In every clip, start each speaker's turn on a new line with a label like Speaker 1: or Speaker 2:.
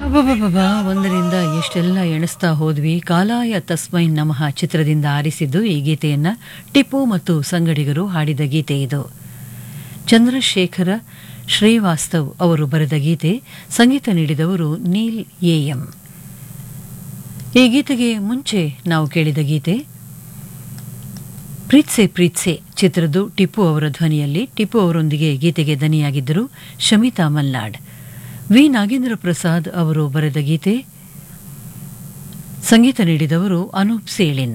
Speaker 1: ಅಬ್ಬಬ್ಬಬ್ಬ ಒಂದರಿಂದ ಎಷ್ಟೆಲ್ಲ ಎಣಿಸ್ತಾ ಹೋದ್ವಿ ಕಾಲಾಯ ತಸ್ಮೈ ನಮಃ ಚಿತ್ರದಿಂದ ಆರಿಸಿದ್ದು ಈ ಗೀತೆಯನ್ನ ಟಿಪ್ಪು ಮತ್ತು ಸಂಗಡಿಗರು ಹಾಡಿದ ಗೀತೆ ಇದು ಚಂದ್ರಶೇಖರ ಶ್ರೀವಾಸ್ತವ್ ಅವರು ಬರೆದ ಗೀತೆ ಸಂಗೀತ ನೀಡಿದವರು ನೀಲ್ ಎಎಂ ಈ ಗೀತೆಗೆ ಮುಂಚೆ ನಾವು ಕೇಳಿದ ಗೀತೆ ಪ್ರೀತ್ಸೆ ಪ್ರೀತ್ಸೆ ಚಿತ್ರದ್ದು ಟಿಪ್ಪು ಅವರ ಧ್ವನಿಯಲ್ಲಿ ಟಿಪ್ಪು ಅವರೊಂದಿಗೆ ಗೀತೆಗೆ ದನಿಯಾಗಿದ್ದರು ಶಮಿತಾ ಮಲ್ನಾಡ್ ವಿ ನಾಗೇಂದ್ರ ಪ್ರಸಾದ್ ಅವರು ಬರೆದ ಗೀತೆ ಸಂಗೀತ ನೀಡಿದವರು ಅನೂಪ್ ಸೇಳಿನ್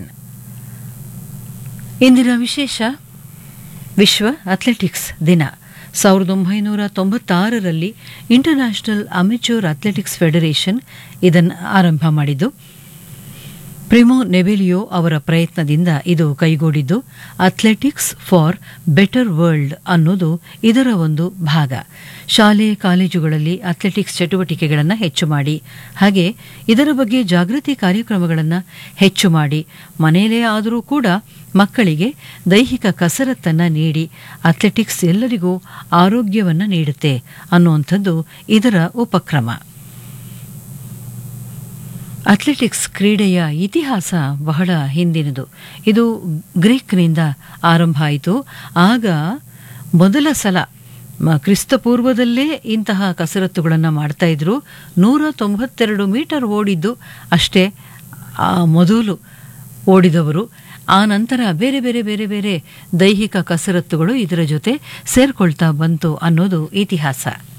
Speaker 1: ಇಂದಿನ ವಿಶೇಷ ವಿಶ್ವ ಅಥ್ಲೆಟಿಕ್ಸ್ ದಿನ ಸಾವಿರದ ಒಂಬೈನೂರ ತೊಂಬತ್ತಾರರಲ್ಲಿ ಇಂಟರ್ನ್ಯಾಷನಲ್ ಅಮೆಚೂರ್ ಅಥ್ಲೆಟಿಕ್ಸ್ ಫೆಡರೇಷನ್ ಇದನ್ನು ಆರಂಭ ಮಾಡಿದ್ದು ಪ್ರಿಮೋ ನೆವೆಲಿಯೋ ಅವರ ಪ್ರಯತ್ನದಿಂದ ಇದು ಕೈಗೂಡಿದ್ದು ಅಥ್ಲೆಟಿಕ್ಸ್ ಫಾರ್ ಬೆಟರ್ ವರ್ಲ್ಡ್ ಅನ್ನೋದು ಇದರ ಒಂದು ಭಾಗ ಶಾಲೆ ಕಾಲೇಜುಗಳಲ್ಲಿ ಅಥ್ಲೆಟಿಕ್ಸ್ ಚಟುವಟಿಕೆಗಳನ್ನು ಹೆಚ್ಚು ಮಾಡಿ ಹಾಗೆ ಇದರ ಬಗ್ಗೆ ಜಾಗೃತಿ ಕಾರ್ಯಕ್ರಮಗಳನ್ನು ಹೆಚ್ಚು ಮಾಡಿ ಮನೆಯಲ್ಲೇ ಆದರೂ ಕೂಡ ಮಕ್ಕಳಿಗೆ ದೈಹಿಕ ಕಸರತ್ತನ್ನು ನೀಡಿ ಅಥ್ಲೆಟಿಕ್ಸ್ ಎಲ್ಲರಿಗೂ ಆರೋಗ್ಯವನ್ನು ನೀಡುತ್ತೆ ಅನ್ನುವಂಥದ್ದು ಇದರ ಉಪಕ್ರಮ ಅಥ್ಲೆಟಿಕ್ಸ್ ಕ್ರೀಡೆಯ ಇತಿಹಾಸ ಬಹಳ ಹಿಂದಿನದು ಇದು ಗ್ರೀಕ್ನಿಂದ ಆರಂಭ ಆಯಿತು ಆಗ ಮೊದಲ ಸಲ ಮ- ಕ್ರಿಸ್ತಪೂರ್ವದಲ್ಲೇ ಇಂತಹ ಕಸರತ್ತುಗಳನ್ನು ಮಾಡ್ತಾ ಇದ್ರು ನೂರ ತೊಂಬತ್ತೆರಡು ಮೀಟರ್ ಓಡಿದ್ದು ಅಷ್ಟೇ ಆ ಮೊದಲು ಓಡಿದವರು ಆ ನಂತರ ಬೇರೆ ಬೇರೆ ಬೇರೆ ಬೇರೆ ದೈಹಿಕ ಕಸರತ್ತುಗಳು ಇದರ ಜೊತೆ ಸೇರ್ಕೊಳ್ತಾ ಬಂತು ಅನ್ನೋದು ಇತಿಹಾಸ